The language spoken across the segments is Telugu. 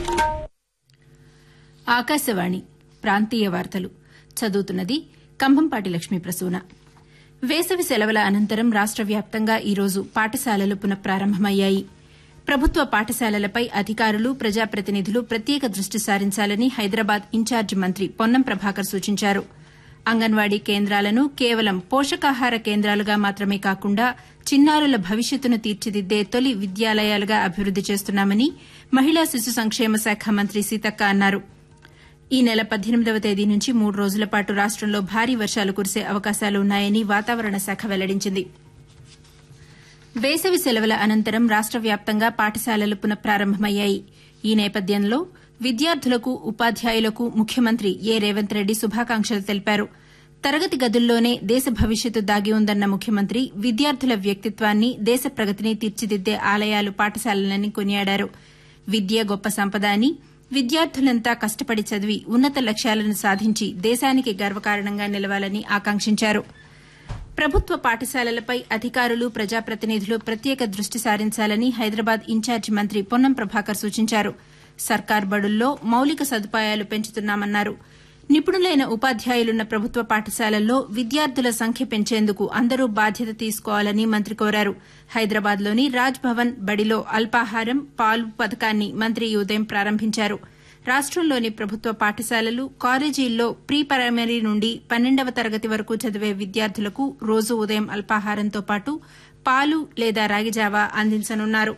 ఆకాశవాణి ప్రాంతీయ వార్తలు చదువుతున్నది కంభంపాటి లక్ష్మీ ప్రసూన వేసవి సెలవుల అనంతరం రాష్ట వ్యాప్తంగా ఈరోజు పాఠశాలలు పునఃప్రారంభమయ్యాయి ప్రభుత్వ పాఠశాలలపై అధికారులు ప్రజాప్రతినిధులు ప్రత్యేక దృష్టి సారించాలని హైదరాబాద్ ఇన్ఛార్జి మంత్రి పొన్నం ప్రభాకర్ సూచించారు అంగన్వాడీ కేంద్రాలను కేవలం పోషకాహార కేంద్రాలుగా మాత్రమే కాకుండా చిన్నారుల భవిష్యత్తును తీర్చిదిద్దే తొలి విద్యాలయాలుగా అభివృద్ది చేస్తున్నామని మహిళా శిశు సంక్షేమ శాఖ మంత్రి సీతక్క అన్నారు ఈ నెల పద్దెనిమిదవ తేదీ నుంచి మూడు రోజుల పాటు రాష్టంలో భారీ వర్షాలు కురిసే అవకాశాలు ఉన్నాయని వాతావరణ శాఖ వెల్లడించింది వేసవి సెలవుల అనంతరం రాష్ట వ్యాప్తంగా పాఠశాలలు పునఃప్రారంభమయ్యాయి ఈ నేపథ్యంలో విద్యార్థులకు ఉపాధ్యాయులకు ముఖ్యమంత్రి ఏ రేవంత్ రెడ్డి శుభాకాంక్షలు తెలిపారు తరగతి గదుల్లోనే దేశ భవిష్యత్తు దాగి ఉందన్న ముఖ్యమంత్రి విద్యార్థుల వ్యక్తిత్వాన్ని దేశ ప్రగతిని తీర్చిదిద్దే ఆలయాలు పాఠశాలలని కొనియాడారు విద్య గొప్ప సంపద అని విద్యార్థులంతా కష్టపడి చదివి ఉన్నత లక్ష్యాలను సాధించి దేశానికి గర్వకారణంగా నిలవాలని ఆకాంక్షించారు ప్రభుత్వ పాఠశాలలపై అధికారులు ప్రజాప్రతినిధులు ప్రత్యేక దృష్టి సారించాలని హైదరాబాద్ ఇన్ఛార్జి మంత్రి పొన్నం ప్రభాకర్ సూచించారు సర్కార్ బడుల్లో మౌలిక సదుపాయాలు పెంచుతున్నామన్నారు నిపుణులైన ఉపాధ్యాయులున్న ప్రభుత్వ పాఠశాలల్లో విద్యార్థుల సంఖ్య పెంచేందుకు అందరూ బాధ్యత తీసుకోవాలని మంత్రి కోరారు హైదరాబాద్లోని రాజ్ భవన్ బడిలో అల్పాహారం పాలు పథకాన్ని మంత్రి ఈ ఉదయం ప్రారంభించారు రాష్టంలోని ప్రభుత్వ పాఠశాలలు కాలేజీల్లో ప్రీ ప్రైమరీ నుండి పన్నెండవ తరగతి వరకు చదివే విద్యార్థులకు రోజు ఉదయం అల్పాహారంతో పాటు పాలు లేదా రాగిజావా అందించనున్నారు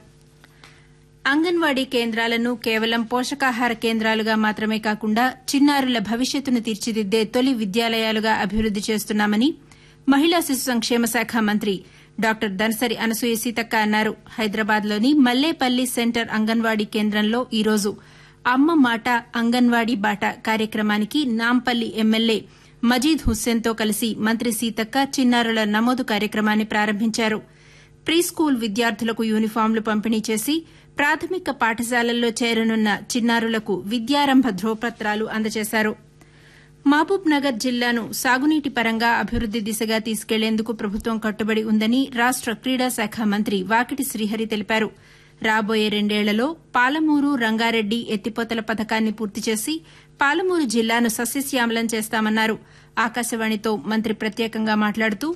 అంగన్వాడీ కేంద్రాలను కేవలం పోషకాహార కేంద్రాలుగా మాత్రమే కాకుండా చిన్నారుల భవిష్యత్తును తీర్చిదిద్దే తొలి విద్యాలయాలుగా అభివృద్ది చేస్తున్నామని మహిళా శిశు సంక్షేమ శాఖ మంత్రి డాక్టర్ దనసరి అనసూయ సీతక్క అన్నారు హైదరాబాద్లోని మల్లేపల్లి సెంటర్ అంగన్వాడీ కేంద్రంలో ఈరోజు అమ్మ మాట అంగన్వాడీ బాట కార్యక్రమానికి నాంపల్లి ఎమ్మెల్యే మజీద్ హుస్సేన్తో కలిసి మంత్రి సీతక్క చిన్నారుల నమోదు కార్యక్రమాన్ని ప్రారంభించారు ప్రీ స్కూల్ విద్యార్థులకు యూనిఫాంలు పంపిణీ చేసి ప్రాథమిక పాఠశాలల్లో చేరనున్న చిన్నారులకు విద్యారంభ ధ్రువపత్రాలు అందజేశారు మహబూబ్ నగర్ జిల్లాను సాగునీటి పరంగా అభివృద్ది దిశగా తీసుకెళ్లేందుకు ప్రభుత్వం కట్టుబడి ఉందని రాష్ట క్రీడా శాఖ మంత్రి వాకిటి శ్రీహరి తెలిపారు రాబోయే రెండేళ్లలో పాలమూరు రంగారెడ్డి ఎత్తిపోతల పథకాన్ని పూర్తి చేసి పాలమూరు జిల్లాను సస్యశ్యామలం చేస్తామన్నారు ఆకాశవాణితో మంత్రి ప్రత్యేకంగా మాట్లాడుతూ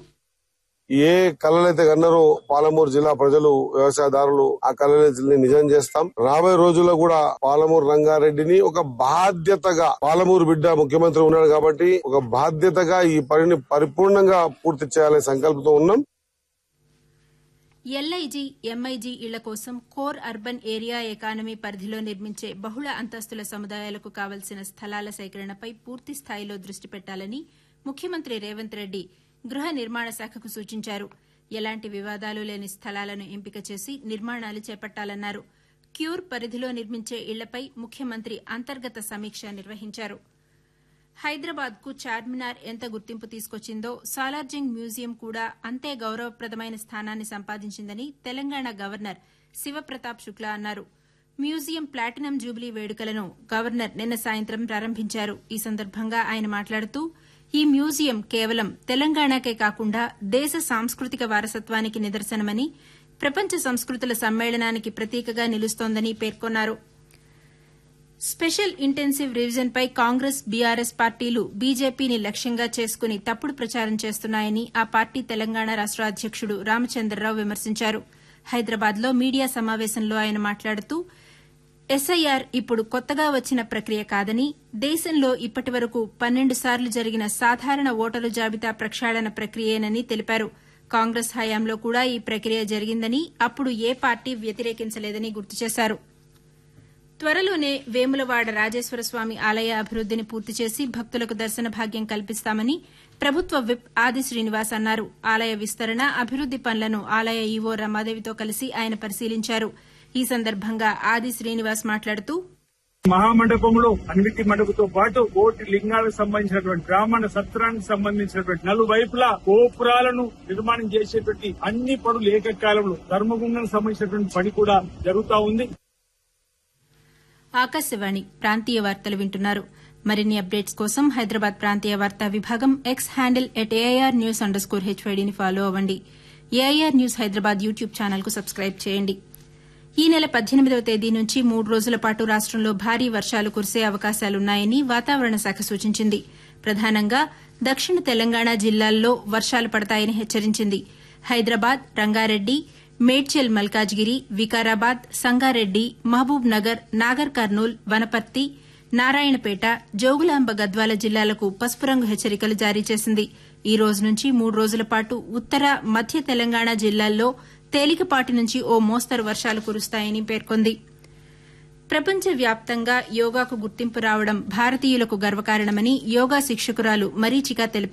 ఏ కళలైతే కన్నారో పాలమూరు జిల్లా ప్రజలు వ్యవసాయదారులు ఆ కళలని నిజం చేస్తాం రాబోయే రోజుల్లో కూడా పాలమూరు రంగారెడ్డిని ఒక బాధ్యతగా పాలమూరు బిడ్డ ముఖ్యమంత్రి ఉన్నాడు కాబట్టి ఒక బాధ్యతగా ఈ పనిని పరిపూర్ణంగా పూర్తి చేయాలనే సంకల్పంతో ఉన్నాం ఎల్ఐజీ ఎంఐజీ ఇళ్ల కోసం కోర్ అర్బన్ ఏరియా ఎకానమీ పరిధిలో నిర్మించే బహుళ అంతస్తుల సముదాయాలకు కావలసిన స్థలాల సేకరణపై పూర్తి స్థాయిలో దృష్టి పెట్టాలని ముఖ్యమంత్రి రేవంత్ రెడ్డి గృహ నిర్మాణ శాఖకు సూచించారు ఎలాంటి వివాదాలు లేని స్థలాలను ఎంపిక చేసి నిర్మాణాలు చేపట్టాలన్నారు క్యూర్ పరిధిలో నిర్మించే ఇళ్లపై ముఖ్యమంత్రి అంతర్గత సమీక్ష నిర్వహించారు హైదరాబాద్ కు చార్మినార్ ఎంత గుర్తింపు తీసుకొచ్చిందో సాలార్జింగ్ మ్యూజియం కూడా అంతే గౌరవప్రదమైన స్థానాన్ని సంపాదించిందని తెలంగాణ గవర్నర్ శివప్రతాప్ శుక్లా అన్నారు మ్యూజియం ప్లాటినం జూబిలీ వేడుకలను గవర్నర్ నిన్న సాయంత్రం ప్రారంభించారు ఈ సందర్భంగా ఆయన మాట్లాడుతూ ఈ మ్యూజియం కేవలం తెలంగాణకే కాకుండా దేశ సాంస్కృతిక వారసత్వానికి నిదర్శనమని ప్రపంచ సంస్కృతుల సమ్మేళనానికి ప్రతీకగా నిలుస్తోందని పేర్కొన్నారు స్పెషల్ ఇంటెన్సివ్ రివిజన్పై కాంగ్రెస్ బీఆర్ఎస్ పార్టీలు బీజేపీని లక్ష్యంగా చేసుకుని తప్పుడు ప్రచారం చేస్తున్నాయని ఆ పార్టీ తెలంగాణ రాష్ట అధ్యకుడు రామచంద్రరావు విమర్శించారు హైదరాబాద్లో మీడియా సమావేశంలో ఆయన మాట్లాడుతూ ఎస్ఐఆర్ ఇప్పుడు కొత్తగా వచ్చిన ప్రక్రియ కాదని దేశంలో ఇప్పటి వరకు పన్నెండు సార్లు జరిగిన సాధారణ ఓటరు జాబితా ప్రక్షాళన ప్రక్రియేనని తెలిపారు కాంగ్రెస్ హయాంలో కూడా ఈ ప్రక్రియ జరిగిందని అప్పుడు ఏ పార్టీ వ్యతిరేకించలేదని గుర్తు చేశారు త్వరలోనే వేములవాడ రాజేశ్వరస్వామి ఆలయ అభివృద్దిని పూర్తి చేసి భక్తులకు దర్శన భాగ్యం కల్పిస్తామని ప్రభుత్వ విప్ ఆది శ్రీనివాస్ అన్నారు ఆలయ విస్తరణ అభివృద్ది పనులను ఆలయ ఈవో రమాదేవితో కలిసి ఆయన పరిశీలించారు ఈ సందర్భంగా ఆది శ్రీనివాస్ మాట్లాడుతూ మహామండపంలో అన్విటి మండపంతో పాటు కోటి లింగాలకు సంబంధించినటువంటి బ్రాహ్మణ సత్రానికి సంబంధించినటువంటి నలువైపులా గోపురాలను నిర్మాణం చేసేటువంటి అన్ని పనులు ఏకకాలంలో ధర్మగుండానికి సంబంధించినటువంటి పని కూడా జరుగుతా ఉంది ఆకాశవాణి ప్రాంతీయ వార్తలు వింటున్నారు మరిన్ని అప్డేట్స్ కోసం హైదరాబాద్ ప్రాంతీయ వార్తా విభాగం X handle at AIR news underscore హెచ్వైడీని ఫాలో అవ్వండి ఏఐఆర్ న్యూస్ హైదరాబాద్ యూట్యూబ్ ఛానల్కు సబ్స్క్రైబ్ చేయండి ఈ నెల పద్దెనిమిదవ తేదీ నుంచి మూడు రోజుల పాటు రాష్టంలో భారీ వర్షాలు కురిసే అవకాశాలున్నాయని వాతావరణ శాఖ సూచించింది ప్రధానంగా దక్షిణ తెలంగాణ జిల్లాల్లో వర్షాలు పడతాయని హెచ్చరించింది హైదరాబాద్ రంగారెడ్డి మేడ్చల్ మల్కాజ్గిరి వికారాబాద్ సంగారెడ్డి మహబూబ్ నగర్ నాగర్ కర్నూల్ వనపర్తి నారాయణపేట జోగులాంబ గద్వాల జిల్లాలకు పసుపు రంగు హెచ్చరికలు జారీ చేసింది ఈ రోజు నుంచి మూడు రోజుల పాటు ఉత్తర మధ్య తెలంగాణ జిల్లాల్లో తేలికపాటి నుంచి ఓ మోస్తరు వర్షాలు కురుస్తాయని పేర్కొంది ప్రపంచ వ్యాప్తంగా యోగాకు గుర్తింపు రావడం భారతీయులకు గర్వకారణమని యోగా శిక్షకురాలు మరీచిక తెలిపారు